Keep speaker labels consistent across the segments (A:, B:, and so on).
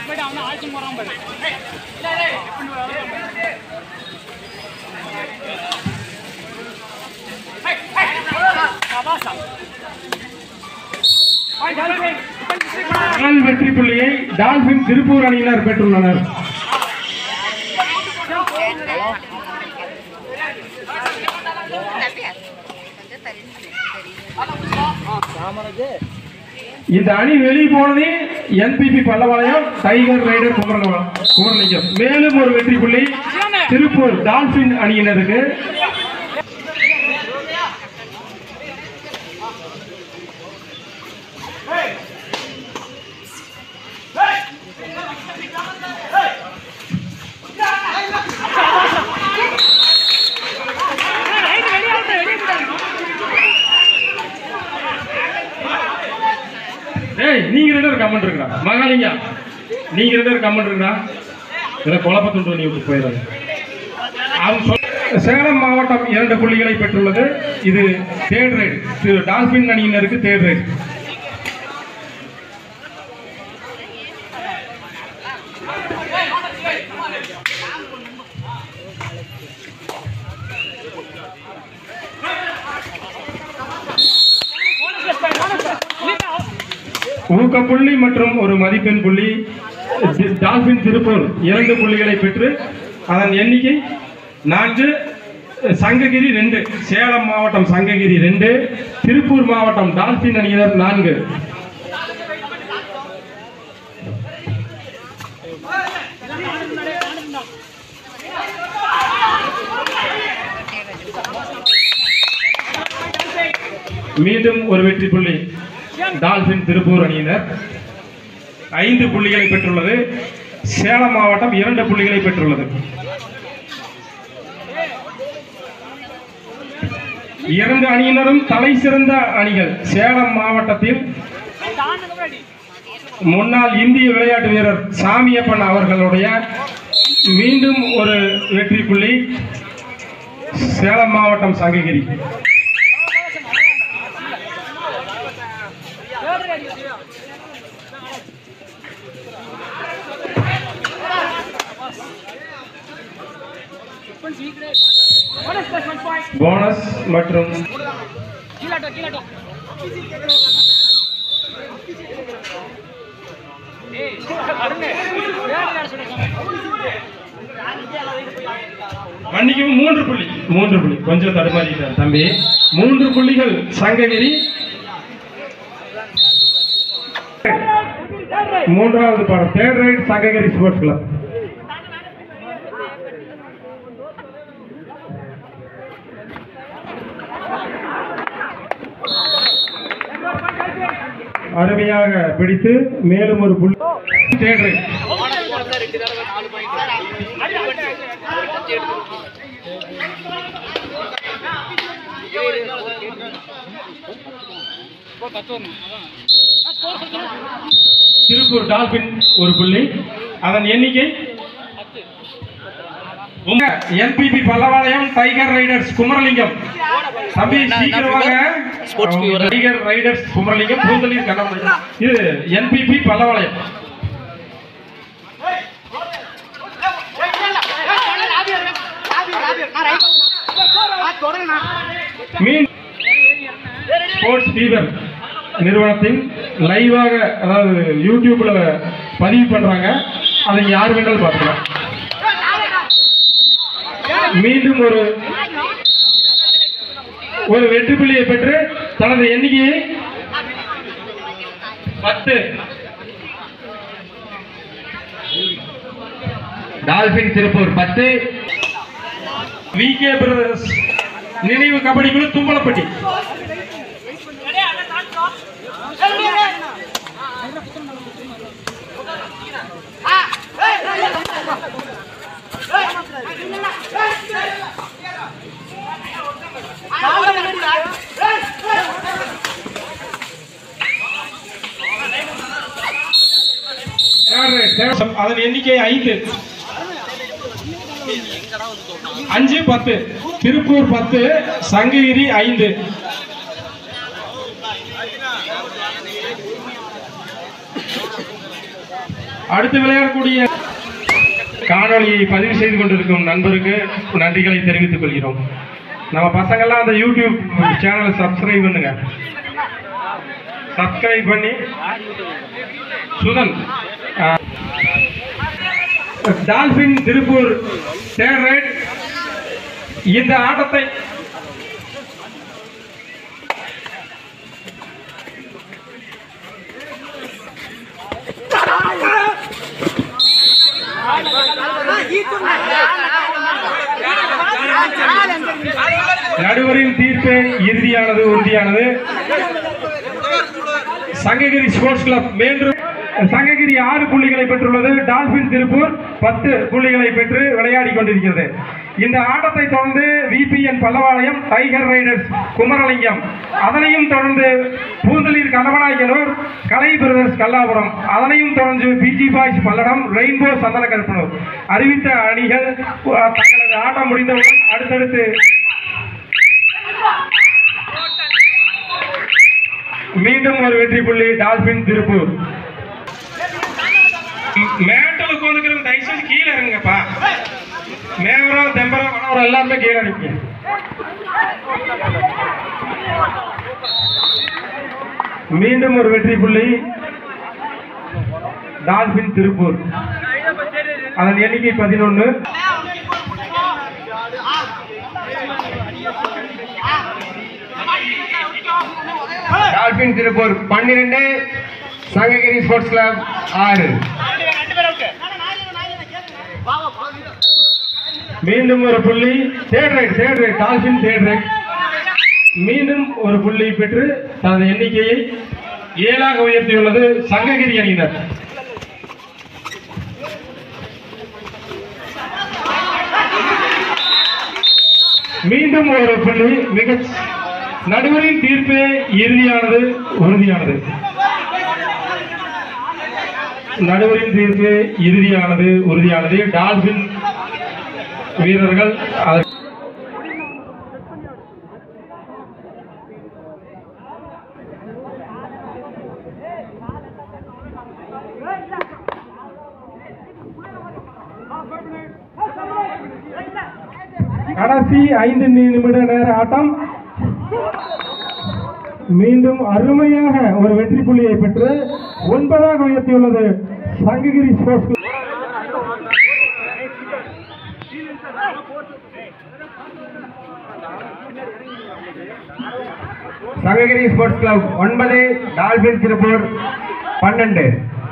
A: போயிட்டு அவன் ஆட்சி போறான் பாரு சபாசா
B: முதல் வெற்றி புள்ளியை டால்பின் திருப்பூர் அணியினர் பெற்றுள்ளனர் இந்த அணி வெளியே போனதே என்பிபி பல்லவாளையம் டைகர் ரைடர் குமரகம் குமரலிங்கம் மேலும் ஒரு வெற்றி புள்ளி திருப்பூர் டால்பின் அணியினருக்கு
A: ரைட் வெளியாகட்டும் வெளியே கூடாது
B: ஏய் நீங்க ரெண்டு பேரும் கமெண்ட் இருக்கா மகாலிங்கா நீங்க ரெண்டு பேரும் கமெண்ட் இருக்கா இதை குழப்பத்துண்டு நீ விட்டு போயிடாது அவன் சொல் சேலம் மாவட்டம் இரண்டு புள்ளிகளை பெற்றுள்ளது இது தேர்ட் ரைடு திரு டால்பின் அணியினருக்கு தேர்ட் ரைடு ஊக்க புள்ளி மற்றும் ஒரு மதிப்பெண் புள்ளி டி- டால்பின் திருப்பூர் இரண்டு புள்ளிகளை பெற்று அதன் எண்ணிக்கை நான்கு சங்ககிரி ரெண்டு சேலம் மாவட்டம் சங்ககிரி ரெண்டு திருப்பூர் மாவட்டம் டால்பின் அணியினர் நான்கு மீண்டும் ஒரு வெற்றி புள்ளி டால்பின் திருப்பூர் அணியினர் ஐந்து புள்ளிகளை பெற்றுள்ளது சேலம் மாவட்டம் இரண்டு புள்ளிகளை பெற்றுள்ளது இரண்டு அணியினரும் தலை சிறந்த அணிகள் சேலம் மாவட்டத்தில்
A: தாண்டுங்க அடி
B: முன்னாள் இந்திய விளையாட்டு வீரர் சாமியப்பன் அவர்களுடைய மீண்டும் ஒரு வெற்றி புள்ளி சேலம் மாவட்டம் Sankagiri
A: bonus plus one point
B: bonus மற்றும்
A: கீழாட்டோ கீழாட்டோ ஏய் அருங்க வேற யார் சொல்லுங்க
B: மன்னிக்கவும் மூன்று புள்ளி மூன்று புள்ளி கொஞ்சம் தடுமாறிட்டார் தம்பி மூன்று புள்ளிகள் சங்ககிரி மூன்றாவது பாடம் third raid Sankagiri sports club அருமையாக பிடித்து மேலும் ஒரு புள்ளி தேர்ட் ரைட் திருப்பூர் டால்பின் ஒரு புள்ளி அதன் எண்ணிக்கை உங்க NBP Pallavalayam tiger riders Kumaralingam தம்பி சீக்கிரமாக டைகர் ரைடர்ஸ் குமரலிங்கம் பூந்தளிர் கண்ணமலை இது என்பிபி பல்லவாளையம் மீன் ஸ்போர்ட்ஸ் ஃபீவர் நிறுவனத்தின் லைவாக அதாவது யூடியூப்ல பதிவு பண்றாங்க அதை யார் வேணாலும் பார்க்கலாம் மீண்டும் ஒரு ஒரு வெற்றி புள்ளியை பெற்று தனது எண்ணிக்கையை பத்து டால்பின் திருப்பூர் பத்து வி கே பிரதர்ஸ் நினைவு கபடி குழு தும்பலப்பட்டி அதன் எண்ணிக்கை ஐந்து அஞ்சு பத்து திருப்பூர் பத்து சங்ககிரி ஐந்து அடுத்து விளையாடக்கூடிய காணொளியை பதிவு செய்து கொண்டிருக்கும் நண்பருக்கு நன்றிகளை தெரிவித்துக் கொள்கிறோம் நம்ம பசங்கள்லாம் அந்த யூடியூப் சேனலை சப்ஸ்கிரைப் பண்ணுங்க சப்ஸ்கிரைப் பண்ணி சுதன் ஆ, டால்பின் திருப்பூர் தேர்ட் ரைட் இந்த ஆட்டத்தை நடுவரின் தீர்ப்பு இறுதியானது உறுதியானது சங்ககிரி ஸ்போர்ட்ஸ் கிளப் மேலும் சங்ககிரி ஆறு புள்ளிகளை பெற்றுள்ளது டால்பின் திருப்பூர் பத்து புள்ளிகளை பெற்று விளையாடி கொண்டிருக்கிறது இந்த ஆட்டத்தை தொடர்ந்து VPN Pallavalayam tiger riders Kumaralingam அதனையும் தொடர்ந்து பூந்தளிர் கணவனாய்கனூர் கலை பிரதர்ஸ் கல்லாபுரம் அதனையும் தொடர்ந்து பிஜி பாய்ஸ் பல்லடம் ரெயின்போ சந்தன கருப்பனூர் அறிவித்த அணிகள் அஹ், தங்களது ஆட்டம் முடிந்தவுடன் அடுத்தடுத்து மீண்டும் ஒரு வெற்றி புள்ளி டால்பின் திருப்பூர் ம், மேட்டில் உட்காந்துக்கிறவங்க தயவுசெய்து கீழே இறங்குங்கப்பா மேவரம் தெம்பரம் வனவரம் எல்லாருமே கீழே இறங்க மீண்டும் ஒரு வெற்றி புள்ளி டால்பின் திருப்பூர் அதன் எண்ணிக்கை பதினொன்று
C: டால்பின் திருப்பூர் பன்னிரெண்டு சங்ககிரி ஸ்போர்ட்ஸ் கிளப் ஆறு
B: மீண்டும் ஒரு புள்ளி third raid third raid dolphin third raid மீண்டும் ஒரு புள்ளி பெற்று தனது எண்ணிக்கையை ஏழாக உயர்த்தியுள்ளது சங்ககிரி அணியினர் மீண்டும் ஒரு புள்ளி மிக நடுவரின் தீர்ப்பு இறுதியானது உறுதியானது நடுவரின் தீர்ப்பு இறுதியானது உறுதியானது டால்பின் வீரர்கள் அதை கடைசி ஐந்து நிமிட நேர ஆட்டம் மீண்டும் அருமையாக ஒரு வெற்றி புள்ளியை பெற்று ஒன்பதாக உயர்த்தியுள்ளது Sankagiri sports club.
C: Sankagiri sports club ஒன்பது டால்பின் திருப்பூர் பன்னெண்டு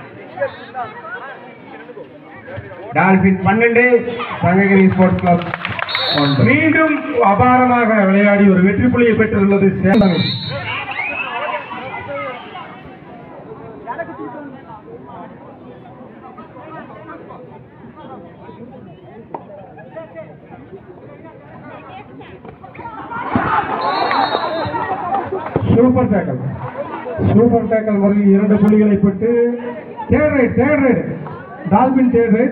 C: டால்பின் பன்னெண்டு சங்ககிரி ஸ்போர்ட்ஸ் கிளப் ஒன்று
B: மீண்டும் அபாரமாக விளையாடி ஒரு வெற்றி புள்ளியை பெற்றுள்ளது Salem super tackle super tackle முறையில் இரண்டு புள்ளிகளை பெற்று third raid third raid dolphin third raid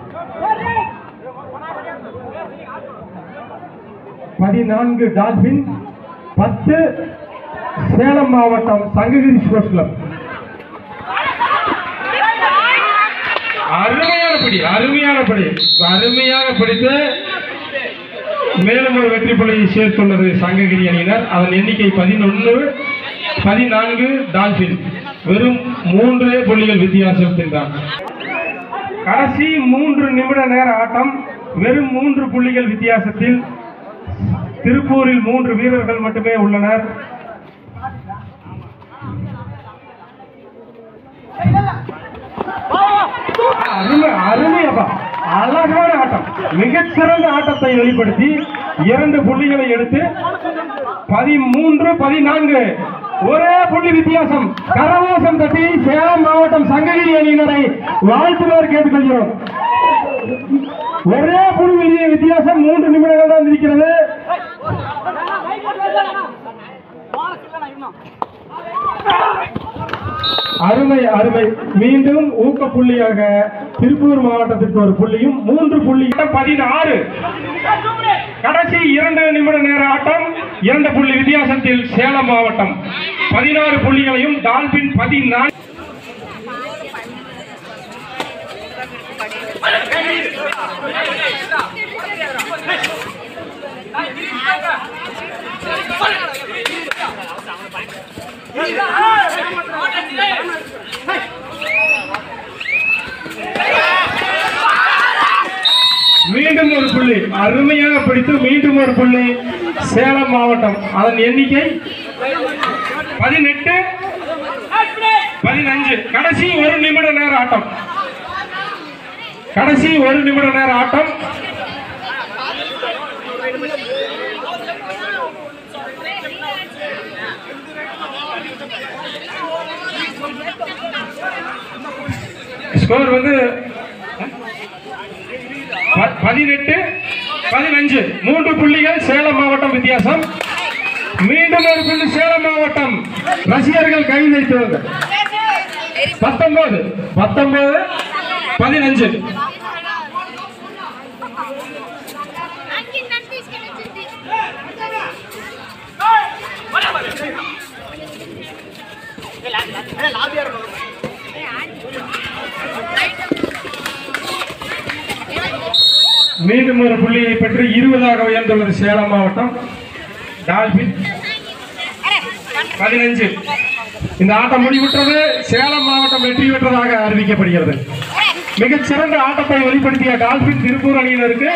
B: பதினான்கு டால்பின் பத்து சேலம் மாவட்டம் சங்ககிரி ஸ்போர்ட்ஸ் கிளப் அருமையான படி அருமையான படி அருமையாக பிடித்து மேலும் ஒரு வெற்றி புள்ளியை சேர்த்துள்ளது சங்ககிரி அணியினர் அதன் எண்ணிக்கை பதினொன்று பதினான்கு டால்பின் வெறும் மூன்று புள்ளிகள் வித்தியாசத்தில் தான் கடைசி மூன்று நிமிட நேர ஆட்டம் வெறும் மூன்று புள்ளிகள் வித்தியாசத்தில் திருப்பூரில் மூன்று வீரர்கள் மட்டுமே உள்ளனர் அருமை அருமையப்பா அழகான ஆட்டம் மிகச்சிறந்த ஆட்டத்தை வெளிப்படுத்தி இரண்டு புள்ளிகளை எடுத்து பதிமூன்று பதினான்கு ஒரே புள்ளி வித்தியாசம் கரவாசம் தட்டி சேலம் மாவட்டம் சங்ககிரி அணியினரை வாழ்த்துமாறு கேட்டுக்கொள்கிறோம் ஒரே புள்ளி வித்தியாசம் மூன்று நிமிடங்கள் தான் இருக்கிறது அருமை அருமை மீண்டும் ஊக்க புள்ளியாக திருப்பூர் மாவட்டத்திற்கு ஒரு புள்ளியும் மூன்று புள்ளி பதினாறு கடைசி இரண்டு நிமிட நேர ஆட்டம் இரண்டு புள்ளி வித்தியாசத்தில் சேலம் மாவட்டம் பதினாறு புள்ளிகளையும் டால்பின் பதினான்கு மீண்டும் ஒரு புள்ளி அருமையாக பிடித்து மீண்டும் ஒரு புள்ளி சேலம் மாவட்டம் அதன் எண்ணிக்கை பதினெட்டு பதினஞ்சு கடைசி ஒரு நிமிட நேர ஆட்டம் கடைசி ஒரு நிமிட நேர ஆட்டம் ஸ்கோர் வந்து ப- பதினெட்டு பதினஞ்சு மூன்று புள்ளிகள் சேலம் மாவட்டம் வித்தியாசம் மீண்டும் ஒரு புள்ளி சேலம் மாவட்டம் ரசிகர்கள் கை வைத்தவங்க பத்தொன்பது பத்தொன்பது பதினஞ்சு மீண்டும் ஒரு புள்ளியை பெற்று இருபதாக உயர்ந்துள்ளது சேலம் மாவட்டம் டால்பின் பதினஞ்சு இந்த ஆட்டம் முடிவுற்றது சேலம் மாவட்டம் வெற்றி பெற்றதாக அறிவிக்கப்படுகிறது மிகச் சிறந்த ஆட்டத்தை வெளிப்படுத்திய டால்பின் திருப்பூர் அணியினருக்கு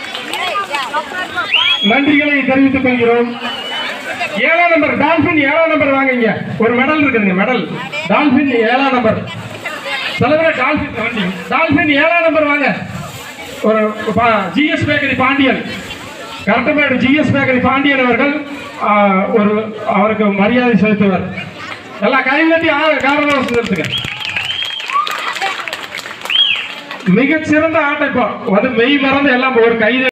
B: நன்றிகளை தெரிவித்துக் கொள்கிறோம் ஏழாம் நம்பர் டால்பின் ஏழாம் நம்பர் வாங்குங்க ஒரு மெடல் இருக்குதுங்க மெடல் டால்பின் ஏழாம் நம்பர் தலைவரே டால்பின் வண்டி டால்பின் ஏழாம் நம்பர் வாங்க ஒரு GS bakery Pandian Karattamedu GS bakery Pandian அவர்கள் ஆ, ஒரு அவருக்கு மரியாதை செலுத்துவர் எல்லா கையிலட்டி காரணம் செலுத்துங்க மிகச்சிறந்த ஆட்டம் இப்போ வந்து மெய் மறந்து எல்லாம் ஒரு கை